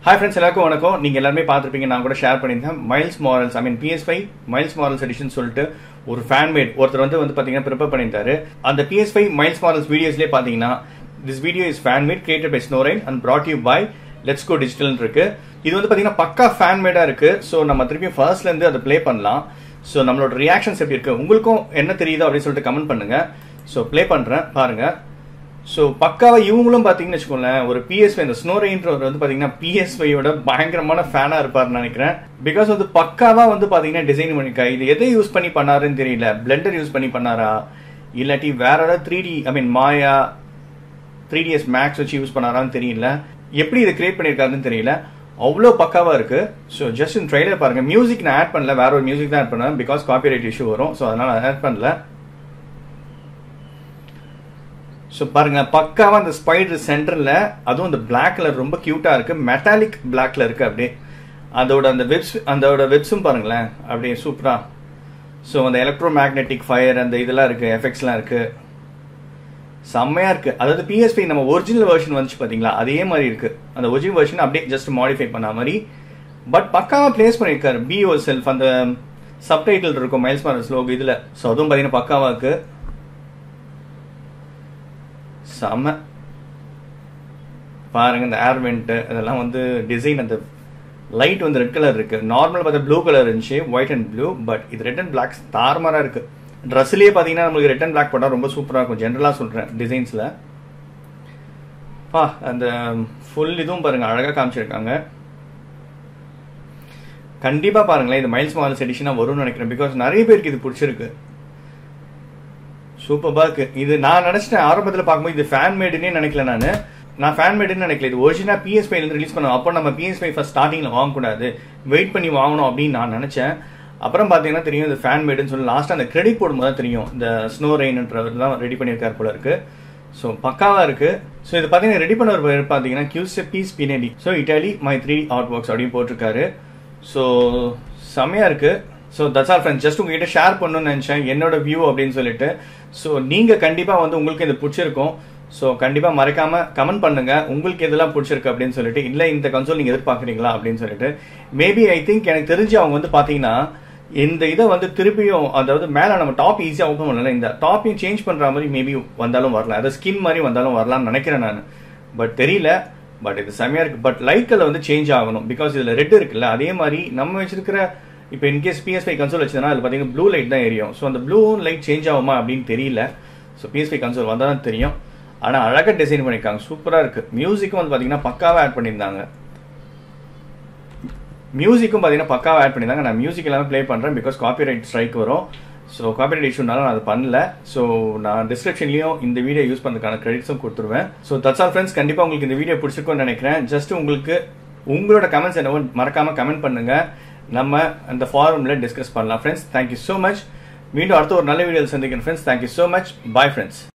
hi friends எல்லாருக்கும் வணக்கம் நீங்க எல்லாருமே பார்த்துருப்பீங்க நான் கூட ஷேர் பண்ணியிருந்தேன் Miles Morales I mean PS five Miles Morales edition சொல்லிட்டு ஒரு ஃபேன் மேட் ஒருத்தர் வந்து வந்து பாத்தீங்கன்னா ப்ரிப்பேர் பண்ணியிருந்தாரு அந்த பிஎஸ் ஃபைவ் மைல்ஸ் மாரல்ஸ் வீடியோஸ்லேயே பார்த்தீங்கன்னா this video is fan made created by Snorain and brought you by let's go digital இருக்கு இது வந்து பாத்தீங்கன்னா பக்கா ஃபேன் மேடா இருக்கு ஸோ நம்ம திருப்பியும் ஃபர்ஸ்ட்ல இருந்து அதை ப்ளே பண்ணலாம் ஸோ நம்மளோட ரியாக்ஷன்ஸ் எப்படி இருக்கு உங்களுக்கும் என்ன தெரியுதோ அப்படின்னு சொல்லிட்டு கமெண்ட் பண்ணுங்க ஸோ ப்ளே பண்றேன் பாருங்க ஸோ பக்காவா இவங்களும் பாத்தீங்கன்னு வச்சுக்கோங்களேன் ஒரு பிஎஸ்ஐ இந்த ஸ்னோ ரெயின்றவர் வந்து பாத்தீங்கன்னா பிஎஸ்ஐயோட பயங்கரமான ஃபேனா இருப்பாருன்னு நினைக்கிறேன் பிகாஸ் வந்து பக்காவா வந்து பாத்தீங்கன்னா டிசைன் பண்ணிருக்கா இது எதை யூஸ் பண்ணி பண்ணாருன்னு தெரியல பிளெண்டர் யூஸ் பண்ணி பண்ணாரா இல்லாட்டி வேற ஏதாவது three D I mean Maya three DS Max வச்சு யூஸ் பண்ணாரான்னு தெரியல எப்படி இதை கிரியேட் பண்ணியிருக்காருன்னு தெரியல அவ்வளோ பக்காவா இருக்கு ஸோ ஜஸ்ட் இந்த ட்ரைலர் பாருங்க மியூசிக் நான் ஆட் பண்ணல வேற ஒரு மியூசிக் தான் ஆட் பண்ணேன் பிகாஸ் காப்பிரைட் இஷ்யூ வரும் ஸோ அதனால ஆட் பண்ணல ஸோ பாருங்க பக்காவா அந்த ஸ்பைடர் சென்டர்ல அதுவும் அந்த பிளாக் கலர் ரொம்ப கியூட்டா இருக்கு மெட்டாலிக் பிளாக்ல இருக்கு அப்படியே அதோட அந்த வெப்ஸ் அதோட வெப்ஸும் பாருங்களேன் அப்படியே சூப்பரா ஸோ அந்த எலக்ட்ரோ மேக்னெட்டிக் ஃபயர் அந்த இதெல்லாம் இருக்கு எஃபெக்ட்ஸ்லாம் இருக்கு செம்மையா இருக்கு அதாவது பிஎஸ்பி நம்ம ஒரிஜினல் வெர்ஷன் வந்துச்சு பாத்தீங்களா அதே மாதிரி இருக்கு அந்த ஒரிஜினல் வெர்ஷன் அப்படியே ஜஸ்ட் மாடிஃபை பண்ண மாதிரி பட் பக்காவா பிளேஸ் பண்ணிருக்காரு பி ஓ செல்ஃப் அந்த சப்டைட்டில் இருக்கும் மைல்ஸ் மாரல்ஸ் லோகோ இதுல ஸோ அதுவும் பாத்தீங்கன்னா பக்காவா இருக்கு செம பாருங்க இந்த ஏர் வெண்ட் இதெல்லாம் வந்து டிசைன் அந்த லைட் வந்து ரெட் கலர் இருக்கு நார்மல் பார்த்தா ப்ளூ கலர் இருந்துச்சு ஒயிட் அண்ட் ப்ளூ பட் இது ரெட் அண்ட் பிளாக் தாறுமாறா இருக்கு ட்ரெஸ்லயே பாத்தீங்கன்னா நம்மளுக்கு ரெட் அண்ட் பிளாக் போட்டா ரொம்ப சூப்பரா இருக்கும் ஜென்ரலா சொல்றேன் டிசைன்ஸ்ல பா அந்த ஃபுல் இதுவும் பாருங்க அழகா காமிச்சிருக்காங்க கண்டிப்பா பாருங்களேன் இது மைல்ஸ் மாடல்ஸ் எடிஷனா வரும்னு நினைக்கிறேன் பிகாஸ் நிறைய பேருக்கு இது பிடிச்சிருக்கு சூப்பர்பா இருக்கு இது நான் நினைச்சிட்டேன் ஆரம்பத்துல பார்க்கும்போது இது ஃபேன் மேடுன்னே நினைக்கல நான் நான் ஃபேன் மேடுன்னு நினைக்கல இது ஒரிஜினா பிஎஸ் ஃபைவ்ல இருந்து ரிலீஸ் பண்ணோம் அப்போ நம்ம பிஎஸ் ஃபைவ் ஃபர்ஸ்ட் ஸ்டார்டிங்ல வாங்கக்கூடாது வெயிட் பண்ணி வாங்கணும் அப்படின்னு நான் நினைச்சேன் அப்புறம் பாத்தீங்கன்னா தெரியும் இது ஃபேன் மேடுன்னு சொல்லி லாஸ்ட் அந்த கிரெடிட் போடும்போது தான் தெரியும் இந்த ஸ்னோ ரெயின்ன்றவர் தான் ரெடி பண்ணியிருக்காரு போல இருக்கு ஸோ பக்காவா இருக்கு ஸோ இது பாத்தீங்கன்னா ரெடி பண்ணவர் பாத்தீங்கன்னா Giuseppe Spinadi so Italy my three art works அப்படின்னு போட்டிருக்காரு ஸோ செமையா இருக்கு so that's our friends just உங்ககிட்ட ஷேர் பண்ணணும்னு நினைச்சேன் என்னோட வியூ அப்படின்னு சொல்லிட்டு ஸோ நீங்க கண்டிப்பா வந்து உங்களுக்கு இது பிடிச்சிருக்கும் ஸோ கண்டிப்பா மறக்காம கமெண்ட் பண்ணுங்க உங்களுக்கு எதெல்லாம் பிடிச்சிருக்கு அப்படின்னு சொல்லிட்டு இல்ல இந்த கன்சோல் நீங்க எதிர்பார்க்குறீங்களா அப்படின்னு சொல்லிட்டு மேபி ஐ திங்க் எனக்கு தெரிஞ்சு அவங்க வந்து பாத்தீங்கன்னா இந்த இதை வந்து திருப்பியும் அதாவது மேல நம்ம டாப் ஈஸியா ஓப்பன் பண்ணல இந்த டாப்பையும் சேஞ்ச் பண்ற மாதிரி மேபி வந்தாலும் வரலாம் அதாவது ஸ்கின் மாதிரி வந்தாலும் வரலாம்னு நினைக்கிறேன் நான் பட் தெரியல பட் இது செமையா இருக்கு பட் லைட் கலர் வந்து சேஞ்ச் ஆகணும் பிகாஸ் இதுல ரெட் இருக்குல்ல அதே மாதிரி நம்ம வச்சிருக்கிற இப்போ இன்கேஸ் பிஎஸ் ஃபைவ் கன்சோல் வச்சதுன்னா அது பார்த்தீங்கன்னா ப்ளூ லைட் தான் எரியும் ஸோ அந்த ப்ளூ லைட் சேஞ்ச் ஆகுமா அப்படின்னு தெரியல ஸோ பிஎஸ் ஃபைவ் கன்சோல் வந்தால் தான் தெரியும் ஆனால் அழகாக டிசைன் பண்ணியிருக்காங்க சூப்பராக இருக்கு மியூசிக்கும் வந்து பார்த்தீங்கன்னா பக்காவாக ஆட் பண்ணியிருந்தாங்க மியூசிக்கும் பார்த்தீங்கன்னா பக்காவாக ஆட் பண்ணியிருந்தாங்க நான் மியூசிக் எல்லாமே ப்ளே பண்ணுறேன் பிகாஸ் காப்பிரைட் ஸ்ட்ரைக் வரும் ஸோ காப்பிரைட் இஷ்யூனால நான் அது பண்ணல ஸோ நான் டிஸ்கிரிப்ஷன்லையும் இந்த வீடியோ யூஸ் பண்ணுறதுக்கான கிரெடிட்ஸும் கொடுத்துருவேன் ஸோ தட்ஸ் ஆல் ஃப்ரெண்ட்ஸ் கண்டிப்பாக உங்களுக்கு இந்த வீடியோ பிடிச்சிருக்கும்னு நினைக்கிறேன் ஜஸ்ட் உங்களுக்கு உங்களோட கமெண்ட்ஸ் என்னவோ மறக்காம கமெண்ட் பண்ணுங்க நம்ம அந்த ஃபாரம்ல டிஸ்கஸ் பண்ணலாம் ஃப்ரெண்ட்ஸ் தேங்க்யூ ஸோ மச் மீண்டும் அடுத்த ஒரு நல்ல வீடியோ சந்திக்கிறேன் friends thank you so much bye friends